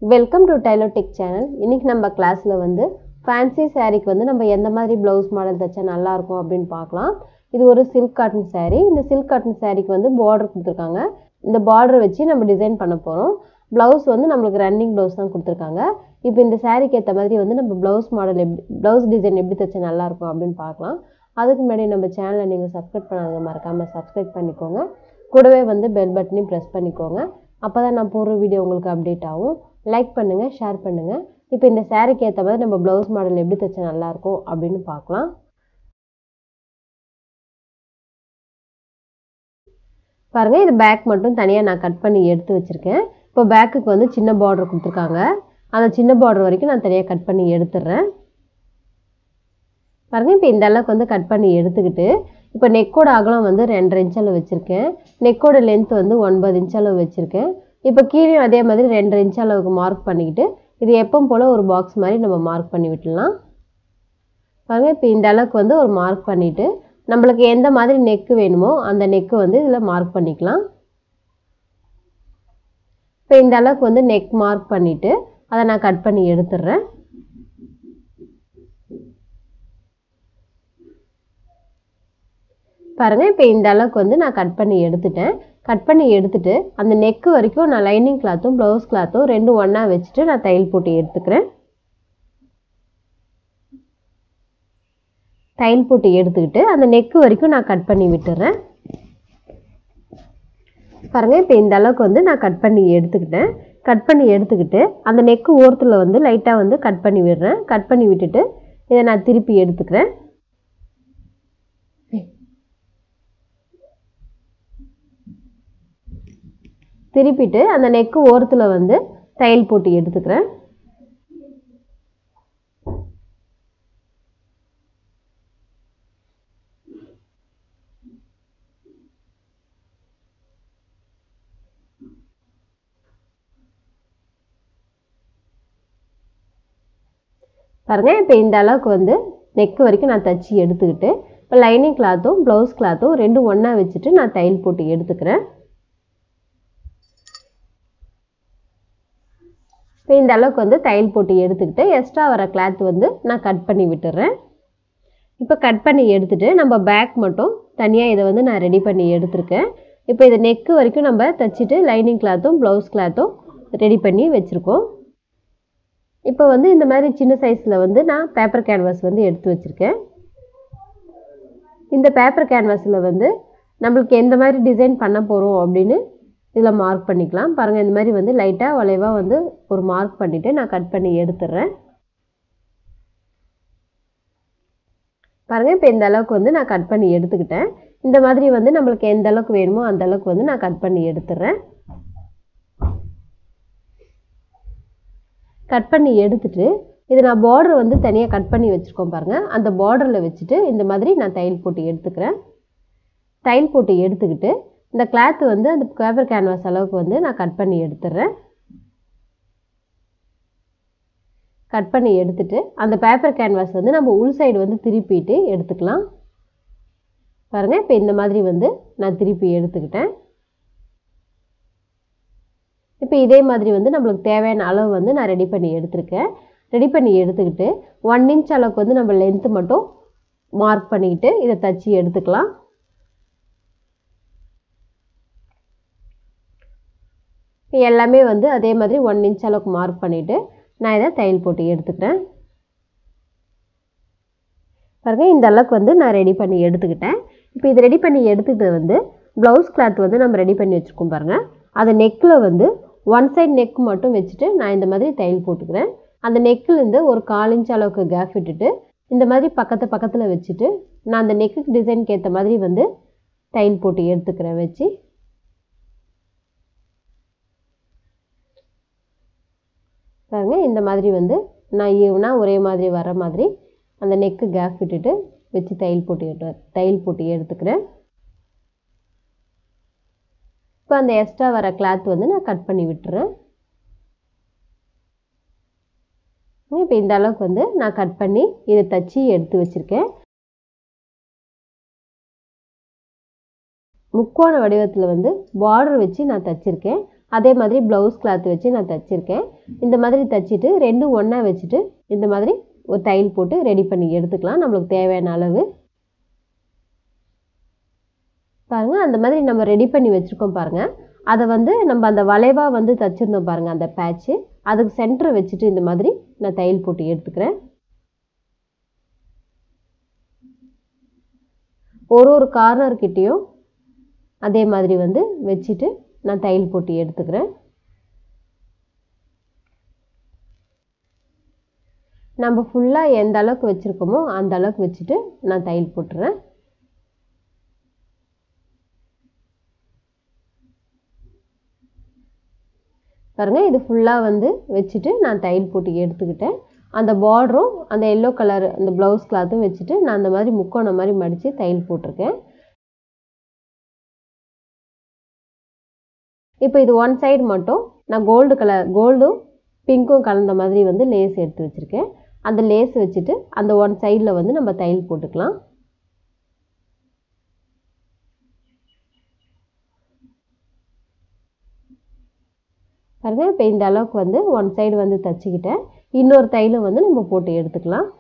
welcome to டைலோடெக் channel இன்னைக்கு நம்ம கிளாஸில் வந்து ஃபேன்சி சாரீக்கு வந்து நம்ம எந்த மாதிரி ப்ளவுஸ் மாடல் தைச்சா நல்லா இருக்கும் அப்படின்னு பார்க்கலாம் இது ஒரு சில்க் காட்டன் saree இந்த சில்க் காட்டன் சாரீக்கு வந்து பார்டர் கொடுத்துருக்காங்க இந்த பார்டர் வச்சு நம்ம டிசைன் பண்ண போகிறோம் ப்ளவுஸ் வந்து நம்மளுக்கு ரன்னிங் ப்ளவுஸ் தான் கொடுத்துருக்காங்க இப்போ இந்த சாரீக்கு ஏற்ற மாதிரி வந்து நம்ம ப்ளவுஸ் மாடல் எப்படி ப்ளவுஸ் டிசைன் எப்படி தைச்சா நல்லா இருக்கும் அப்படின்னு பார்க்கலாம் அதுக்கு முன்னாடி நம்ம சேனலை நீங்கள் சப்ஸ்கிரைப் பண்ணாங்க மறக்காமல் சப்ஸ்கிரைப் பண்ணிக்கோங்க கூடவே வந்து பெல் பட்டனையும் ப்ரெஸ் பண்ணிக்கோங்க அப்போ தான் நான் போடுற வீடியோ உங்களுக்கு அப்டேட் ஆகும் லைக் பண்ணுங்கள் ஷேர் பண்ணுங்கள் இப்போ இந்த சாரீக்கு ஏற்ற மாதிரி நம்ம ப்ளவுஸ் மாடல் எப்படி தைச்சா நல்லாயிருக்கும் அப்படின்னு பார்க்கலாம் பாருங்கள் இது பேக் மட்டும் தனியாக நான் கட் பண்ணி எடுத்து வச்சுருக்கேன் இப்போ பேக்குக்கு வந்து சின்ன பார்டர் கொடுத்துருக்காங்க அந்த சின்ன பார்டர் வரைக்கும் நான் தனியாக கட் பண்ணி எடுத்துடுறேன் பாருங்கள் இப்போ இந்த அளவுக்கு வந்து கட் பண்ணி எடுத்துக்கிட்டு இப்போ நெக்கோட அகலம் வந்து ரெண்டரை இன்ச் அளவு வச்சுருக்கேன் நெக்கோட லென்த் வந்து ஒன்பது இன்ச் அளவு வச்சுருக்கேன் இப்போ கீழே அதே மாதிரி ரெண்டரை இன்ச் அளவுக்கு மார்க் பண்ணிக்கிட்டு இது எப்பவும் போல் ஒரு பாக்ஸ் மாதிரி நம்ம மார்க் பண்ணி விட்டுடலாம் பாருங்கள் இப்போ இந்த அளவுக்கு வந்து ஒரு மார்க் பண்ணிவிட்டு நம்மளுக்கு எந்த மாதிரி நெக்கு வேணுமோ அந்த நெக்கு வந்து இதில் மார்க் பண்ணிக்கலாம் இப்போ இந்த அளவுக்கு வந்து நெக் மார்க் பண்ணிவிட்டு அதை நான் கட் பண்ணி எடுத்துடுறேன் பாருங்கள் இப்போ இந்த அளவுக்கு வந்து நான் கட் பண்ணி எடுத்துட்டேன் கட் பண்ணி எடுத்துட்டு அந்த நெக்கு வரைக்கும் நான் லைனிங் கிளாத்தும் ப்ளவுஸ் கிளாத்தும் ரெண்டும் ஒன்றா வச்சுட்டு நான் தையல் போட்டு எடுத்துக்கிறேன் தையல் போட்டு எடுத்துக்கிட்டு அந்த நெக்கு வரைக்கும் நான் கட் பண்ணி விட்டுறேன் பாருங்கள் இப்போ இந்த அளவுக்கு வந்து நான் கட் பண்ணி எடுத்துக்கிட்டேன் கட் பண்ணி எடுத்துக்கிட்டு அந்த நெக்கு ஓரத்தில் வந்து லைட்டாக வந்து கட் பண்ணி விடுறேன் கட் பண்ணி விட்டுட்டு இதை நான் திருப்பி எடுத்துக்கிறேன் திருப்பிட்டு அந்த நெக்கு ஓரத்தில் வந்து தையல் போட்டு எடுத்துக்கிறேன் பாருங்கள் இப்போ இந்த அளவுக்கு வந்து நெக்கு வரைக்கும் நான் தச்சு எடுத்துக்கிட்டு இப்போ லைனிங் கிளாத்தும் ப்ளவுஸ் கிளாத்தும் ரெண்டும் ஒன்றா வச்சுட்டு நான் தையல் போட்டு எடுத்துக்கிறேன் இப்போ இந்த அளவுக்கு வந்து தையல் போட்டு எடுத்துக்கிட்டு எக்ஸ்ட்ரா வர கிளாத் வந்து நான் கட் பண்ணி விட்டுறேன் இப்போ கட் பண்ணி எடுத்துகிட்டு நம்ம பேக் மட்டும் தனியாக இதை வந்து நான் ரெடி பண்ணி எடுத்திருக்கேன் இப்போ இதை நெக்கு வரைக்கும் நம்ம தைச்சிட்டு லைனிங் கிளாத்தும் ப்ளவுஸ் கிளாத்தும் ரெடி பண்ணி வச்சுருக்கோம் இப்போ வந்து இந்த மாதிரி சின்ன சைஸில் வந்து நான் பேப்பர் கேன்வாஸ் வந்து எடுத்து வச்சுருக்கேன் இந்த பேப்பர் கேன்வாஸில் வந்து நம்மளுக்கு எந்த மாதிரி டிசைன் பண்ண போகிறோம் அப்படின்னு இதில் மார்க் பண்ணிக்கலாம் பாருங்கள் இந்த மாதிரி வந்து லைட்டாக வளைவாக வந்து ஒரு மார்க் பண்ணிவிட்டு நான் கட் பண்ணி எடுத்துடுறேன் பாருங்கள் இப்போ இந்த அளவுக்கு வந்து நான் கட் பண்ணி எடுத்துக்கிட்டேன் இந்த மாதிரி வந்து நம்மளுக்கு எந்த அளவுக்கு வேணுமோ அந்த அளவுக்கு வந்து நான் கட் பண்ணி எடுத்துடுறேன் கட் பண்ணி எடுத்துட்டு இது நான் பார்டர் வந்து தனியாக கட் பண்ணி வச்சுருக்கோம் பாருங்கள் அந்த பார்டரில் வச்சுட்டு இந்த மாதிரி நான் தையல் போட்டு எடுத்துக்கிறேன் தையல் போட்டு எடுத்துக்கிட்டு இந்த கிளாத்து வந்து அந்த பேப்பர் கேன்வாஸ் அளவுக்கு வந்து நான் கட் பண்ணி எடுத்துடுறேன் கட் பண்ணி எடுத்துட்டு அந்த பேப்பர் கேன்வாஸ் வந்து நம்ம உள் சைடு வந்து திருப்பிட்டு எடுத்துக்கலாம் பாருங்கள் இப்போ இந்த மாதிரி வந்து நான் திருப்பி எடுத்துக்கிட்டேன் இப்போ இதே மாதிரி வந்து நம்மளுக்கு தேவையான அளவு வந்து நான் ரெடி பண்ணி எடுத்திருக்கேன் ரெடி பண்ணி எடுத்துக்கிட்டு ஒன் இன்ச் அளவுக்கு வந்து நம்ம லென்த்து மட்டும் மார்க் பண்ணிக்கிட்டு இதை தச்சு எடுத்துக்கலாம் எல்லாமே வந்து அதே மாதிரி ஒன் இன்ச் அளவுக்கு மார்க் பண்ணிவிட்டு நான் இதை தையல் போட்டு எடுத்துக்கிறேன் பாருங்கள் இந்த அளவுக்கு வந்து நான் ரெடி பண்ணி எடுத்துக்கிட்டேன் இப்போ இது ரெடி பண்ணி எடுத்துக்கிட்டு வந்து ப்ளவுஸ் கிளாத் வந்து நம்ம ரெடி பண்ணி வச்சுருக்கோம் பாருங்கள் அதை நெக்கில் வந்து ஒன் சைட் நெக் மட்டும் வச்சுட்டு நான் இந்த மாதிரி தையல் போட்டுக்கிறேன் அந்த நெக்கிலேருந்து ஒரு கால் இன்ச் அளவுக்கு கேப் விட்டுட்டு இந்த மாதிரி பக்கத்து பக்கத்தில் வச்சுட்டு நான் அந்த நெக்குக்கு டிசைனுக்கு ஏற்ற மாதிரி வந்து தையல் போட்டு எடுத்துக்கிறேன் வச்சு பாருங்க இந்த மாதிரி வந்து நான் ஈவனாக ஒரே மாதிரி வர மாதிரி அந்த நெக்கு கேப் விட்டுட்டு வச்சு தையல் போட்டு எடு தையல் போட்டு எடுத்துக்கிறேன் இப்போ அந்த எக்ஸ்ட்ரா வர கிளாத் வந்து நான் கட் பண்ணி விட்டுறேன் இப்போ இந்த அளவுக்கு வந்து நான் கட் பண்ணி இதை தச்சு எடுத்து வச்சுருக்கேன் முக்கோண வடிவத்தில் வந்து பார்டர் வச்சு நான் தச்சிருக்கேன் அதே மாதிரி ப்ளவுஸ் கிளாத் வச்சு நான் தச்சிருக்கேன் இந்த மாதிரி தச்சுட்டு ரெண்டும் ஒன்றா வச்சுட்டு இந்த மாதிரி ஒரு தையல் போட்டு ரெடி பண்ணி எடுத்துக்கலாம் நம்மளுக்கு தேவையான அளவு பாருங்கள் அந்த மாதிரி நம்ம ரெடி பண்ணி வச்சுருக்கோம் பாருங்கள் அதை வந்து நம்ம அந்த வளைவாக வந்து தச்சுருந்தோம் பாருங்கள் அந்த பேட்ச்சு அதுக்கு சென்டரை வச்சுட்டு இந்த மாதிரி நான் தையல் போட்டு எடுத்துக்கிறேன் ஒரு ஒரு கார்னர்கிட்டேயும் அதே மாதிரி வந்து வச்சுட்டு நான் தையல் போட்டு எடுத்துக்கிறேன் நம்ம ஃபுல்லாக எந்த அளவுக்கு வச்சுருக்கோமோ அந்த அளவுக்கு வச்சுட்டு நான் தையல் போட்டுறேன் பாருங்கள் இது ஃபுல்லாக வந்து வச்சுட்டு நான் தையல் போட்டு எடுத்துக்கிட்டேன் அந்த பார்டரும் அந்த எல்லோ கலர் அந்த ப்ளவுஸ் கிளாத்தும் வச்சுட்டு நான் அந்த மாதிரி முக்கோணம் மாதிரி மடித்து தையல் போட்டிருக்கேன் இப்போ இது ஒன் சைடு மட்டும் நான் கோல்டு கலர் கோல்டும் பிங்க்கும் கலந்த மாதிரி வந்து லேஸ் எடுத்து வச்சுருக்கேன் அந்த லேஸ் வச்சுட்டு அந்த ஒன் சைடில் வந்து நம்ம தையல் போட்டுக்கலாம் பாருங்க இப்போ இந்த அளவுக்கு வந்து ஒன் சைடு வந்து தச்சுக்கிட்டேன் இன்னொரு தையலும் வந்து நம்ம போட்டு எடுத்துக்கலாம்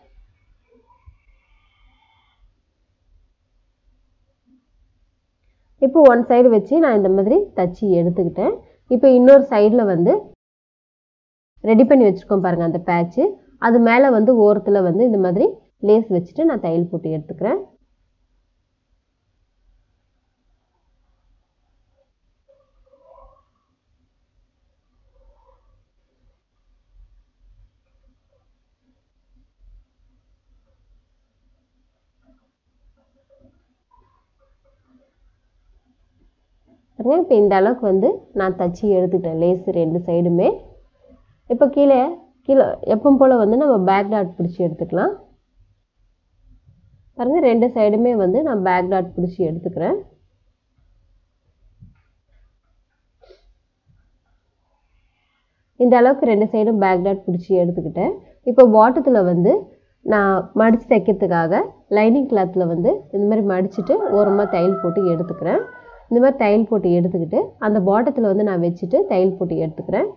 இப்போ ஒன் சைடு வச்சு நான் இந்த மாதிரி தச்சு எடுத்துக்கிட்டேன் இப்போ இன்னொரு சைடில் வந்து ரெடி பண்ணி வச்சுருக்கோம் பாருங்கள் அந்த பேட்ச்சு அது மேலே வந்து ஓரத்தில் வந்து இந்த மாதிரி லேஸ் வச்சுட்டு நான் தையல் போட்டு எடுத்துக்கிறேன் பாருங்க இப்போ இந்த அளவுக்கு வந்து நான் தச்சு எடுத்துக்கிட்டேன் லேஸ் ரெண்டு சைடுமே இப்போ கீழே கீழே எப்பவும் போல் வந்து நம்ம பேக் டாட் பிடிச்சி எடுத்துக்கலாம் பாருங்கள் ரெண்டு சைடுமே வந்து நான் பேக் டாட் பிடிச்சி எடுத்துக்கிறேன் இந்த அளவுக்கு ரெண்டு சைடும் பேக் டாட் பிடிச்சி எடுத்துக்கிட்டேன் இப்போ பாட்டத்தில் வந்து நான் மடித்து தைக்கிறதுக்காக லைனிங் கிளாத்தில் வந்து இந்த மாதிரி மடிச்சுட்டு ஓரமாக தையல் போட்டு எடுத்துக்கிறேன் இந்த மாதிரி தையல் போட்டு எடுத்துக்கிட்டு அந்த பாட்டத்தில் வந்து நான் வச்சுட்டு தையல் போட்டு எடுத்துக்கிறேன்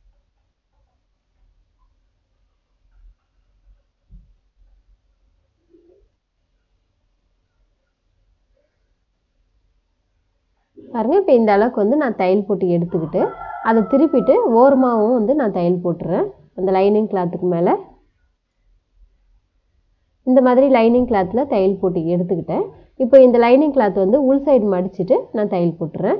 பாருங்கள் இப்போ இந்த அளவுக்கு வந்து நான் தையல் போட்டு எடுத்துக்கிட்டு அதை திருப்பிட்டு ஓரமாகவும் வந்து நான் தையல் போட்டுறேன் அந்த லைனிங் கிளாத்துக்கு மேலே இந்த மாதிரி லைனிங் கிளாத்தில் தையல் போட்டு எடுத்துக்கிட்டேன் இப்போ இந்த லைனிங் கிளாத் வந்து உள் சைடு மடிச்சுட்டு நான் தையல் போட்டுறேன்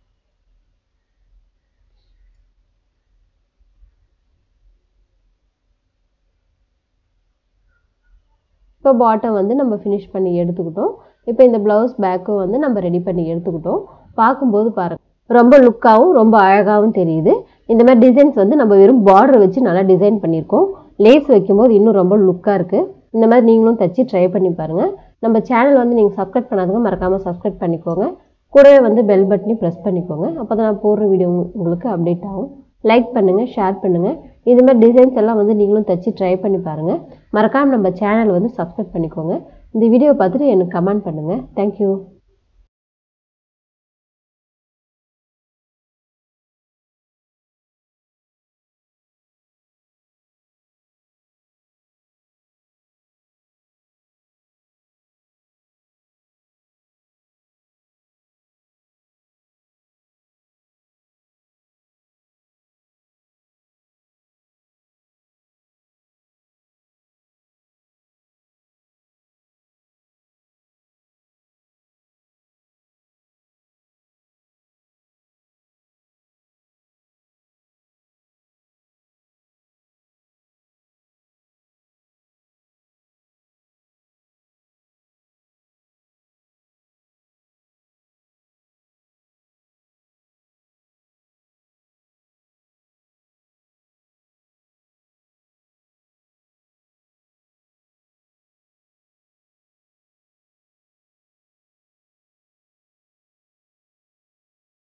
இப்போ பாட்டம் வந்து நம்ம ஃபினிஷ் பண்ணி எடுத்துக்கிட்டோம் இப்போ இந்த ப்ளவுஸ் பேக்கும் வந்து நம்ம ரெடி பண்ணி எடுத்துக்கிட்டோம் பார்க்கும்போது பாருங்கள் ரொம்ப லுக்காகவும் ரொம்ப அழகாகவும் தெரியுது இந்த மாதிரி டிசைன்ஸ் வந்து நம்ம வெறும் பார்டர் வச்சு நல்லா டிசைன் பண்ணியிருக்கோம் லேஸ் வைக்கும்போது இன்னும் ரொம்ப லுக்காக இருக்குது இந்த மாதிரி நீங்களும் தைச்சி ட்ரை பண்ணி பாருங்கள் நம்ம சேனல் வந்து நீங்கள் சப்ஸ்கிரைப் பண்ணாதவங்க மறக்காமல் சப்ஸ்கிரைப் பண்ணிக்கோங்க கூடவே வந்து பெல் பட்டனையும் ப்ரெஸ் பண்ணிக்கோங்க அப்போ தான் நான் போடுற வீடியோ உங்களுக்கு அப்டேட் ஆகும் லைக் பண்ணுங்கள் ஷேர் பண்ணுங்கள் இது மாதிரி டிசைன்ஸ் எல்லாம் வந்து நீங்களும் தைச்சி ட்ரை பண்ணி பாருங்கள் மறக்காமல் நம்ம சேனல் வந்து சப்ஸ்கிரைப் பண்ணிக்கோங்க இந்த வீடியோ பார்த்துட்டு எனக்கு கமெண்ட் பண்ணுங்கள் தேங்க்யூ